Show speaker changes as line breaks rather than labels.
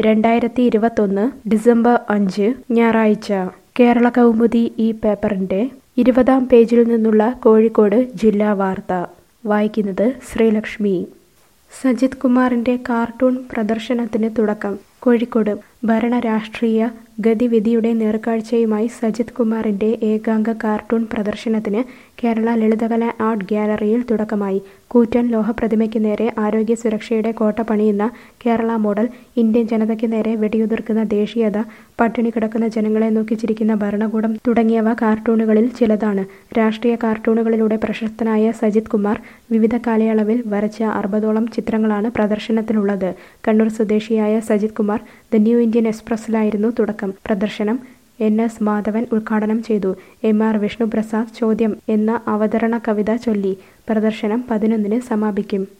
രണ്ടായിരത്തി ഇരുപത്തൊന്ന് ഡിസംബർ അഞ്ച് ഞായറാഴ്ച കേരള കൗമുദി ഈ പേപ്പറിന്റെ ഇരുപതാം പേജിൽ നിന്നുള്ള കോഴിക്കോട് ജില്ലാ വാർത്ത വായിക്കുന്നത് ശ്രീലക്ഷ്മി സജിത് കുമാറിന്റെ കാർട്ടൂൺ പ്രദർശനത്തിന് തുടക്കം കോഴിക്കോട് ഭരണ രാഷ്ട്രീയ ഗതിവിധിയുടെ നേർക്കാഴ്ചയുമായി സജിത് കുമാറിന്റെ ഏകാംഗ കാർട്ടൂൺ പ്രദർശനത്തിന് കേരള ലളിതകല ആർട്ട് ഗ്യാലറിയിൽ തുടക്കമായി കൂറ്റൻ ലോഹപ്രതിമയ്ക്ക് നേരെ ആരോഗ്യ സുരക്ഷയുടെ കോട്ട പണിയുന്ന കേരള മോഡൽ ഇന്ത്യൻ ജനതയ്ക്ക് നേരെ വെടിയുതിർക്കുന്ന ദേശീയത പട്ടിണി കിടക്കുന്ന ജനങ്ങളെ നോക്കി ചിരിക്കുന്ന ഭരണകൂടം തുടങ്ങിയവ കാർട്ടൂണുകളിൽ ചിലതാണ് രാഷ്ട്രീയ കാർട്ടൂണുകളിലൂടെ പ്രശസ്തനായ സജിത് കുമാർ വിവിധ കാലയളവിൽ വരച്ച അറുപതോളം ചിത്രങ്ങളാണ് പ്രദർശനത്തിലുള്ളത് കണ്ണൂർ സ്വദേശിയായ Sajith Kumar the New Indian എക്സ്പ്രസിലായിരുന്നു തുടക്കം പ്രദർശനം എൻ എസ് മാധവൻ ഉദ്ഘാടനം ചെയ്തു എം ആർ വിഷ്ണുപ്രസാദ് ചോദ്യം എന്ന അവതരണ കവിത ചൊല്ലി പ്രദർശനം പതിനൊന്നിന് സമാപിക്കും